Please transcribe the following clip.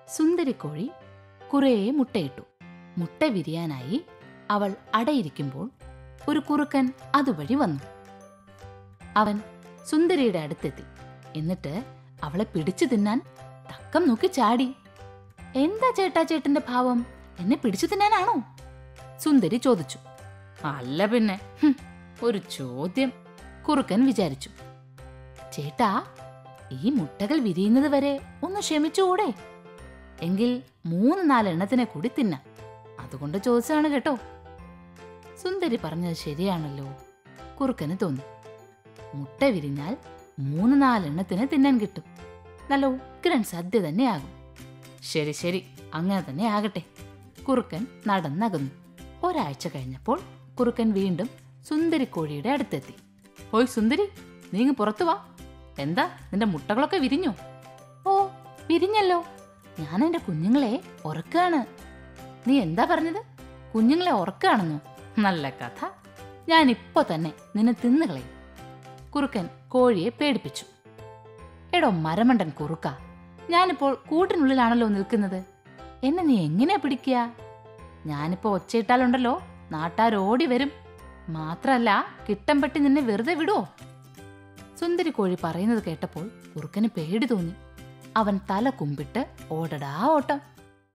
സുന്ദരിക്കോഴി കുറേ മുട്ടയിട്ടു മുട്ട വിരിയാനായി അവൾ അടയിരിക്കുമ്പോൾ ഒരു കുറുക്കൻ അതുവഴി വന്നു അവൻ സുന്ദരിയുടെ അടുത്തെത്തി എന്നിട്ട് അവളെ പിടിച്ചു തിന്നാൻ തക്കം നോക്കി ചാടി എന്താ ചേട്ടാ ചേട്ടന്റെ ഭാവം എന്നെ പിടിച്ചു തിന്നാനാണോ സുന്ദരി ചോദിച്ചു അല്ല പിന്നെ ഹും, ഒരു ചോദ്യം കുറുക്കൻ വിചാരിച്ചു ചേട്ടാ ഈ മുട്ടകൾ വിരിയുന്നത് വരെ ഒന്ന് ക്ഷമിച്ചുകൂടെ എങ്കിൽ മൂന്ന് നാലെണ്ണത്തിനെ കൂടി തിന്നാം അതുകൊണ്ട് ചോദിച്ചതാണ് കേട്ടോ സുന്ദരി പറഞ്ഞത് ശരിയാണല്ലോ കുറുക്കന് തോന്നി മുട്ട വിരിഞ്ഞാൽ മൂന്ന് നാലെണ്ണത്തിന് തിന്നാൻ കിട്ടും നല്ല ഉഗ്രൻ സദ്യ തന്നെയാകും ശരി ശരി അങ്ങനെ തന്നെ ആകട്ടെ കുറുക്കൻ നടന്നകന്നു ഒരാഴ്ച കഴിഞ്ഞപ്പോൾ കുറുക്കൻ വീണ്ടും സുന്ദരിക്കോഴിയുടെ അടുത്തെത്തി ഓയ് സുന്ദരി നീ ഇങ്ങ് പുറത്തു വാ എന്താ നിന്റെ മുട്ടകളൊക്കെ വിരിഞ്ഞോ ഓ വിരിഞ്ഞല്ലോ ഞാൻ എന്റെ കുഞ്ഞുങ്ങളെ ഉറക്കാണ് നീ എന്താ പറഞ്ഞത് കുഞ്ഞുങ്ങളെ ഉറക്കാണെന്നോ നല്ല കഥ ഞാൻ ഇപ്പൊ തന്നെ നിന്നെ തിന്നുകളയും കുറുക്കൻ കോഴിയെ പേടിപ്പിച്ചു എടോ മരമണ്ടൻ കുറുക്ക ഞാനിപ്പോൾ കൂട്ടിനുള്ളിലാണല്ലോ നിൽക്കുന്നത് എന്നെ നീ എങ്ങനെയാ പിടിക്കുക ഞാനിപ്പോ ഒച്ചയിട്ടാലുണ്ടല്ലോ നാട്ടാരോടി വരും മാത്രല്ല കിട്ടം പറ്റി നിന്നെ വെറുതെ വിടുവോ സുന്ദരി കോഴി പറയുന്നത് കേട്ടപ്പോൾ കുറുക്കന് പേടി തോന്നി അവൻ തല കുമ്പിട്ട് ഓടടാ ഓട്ടം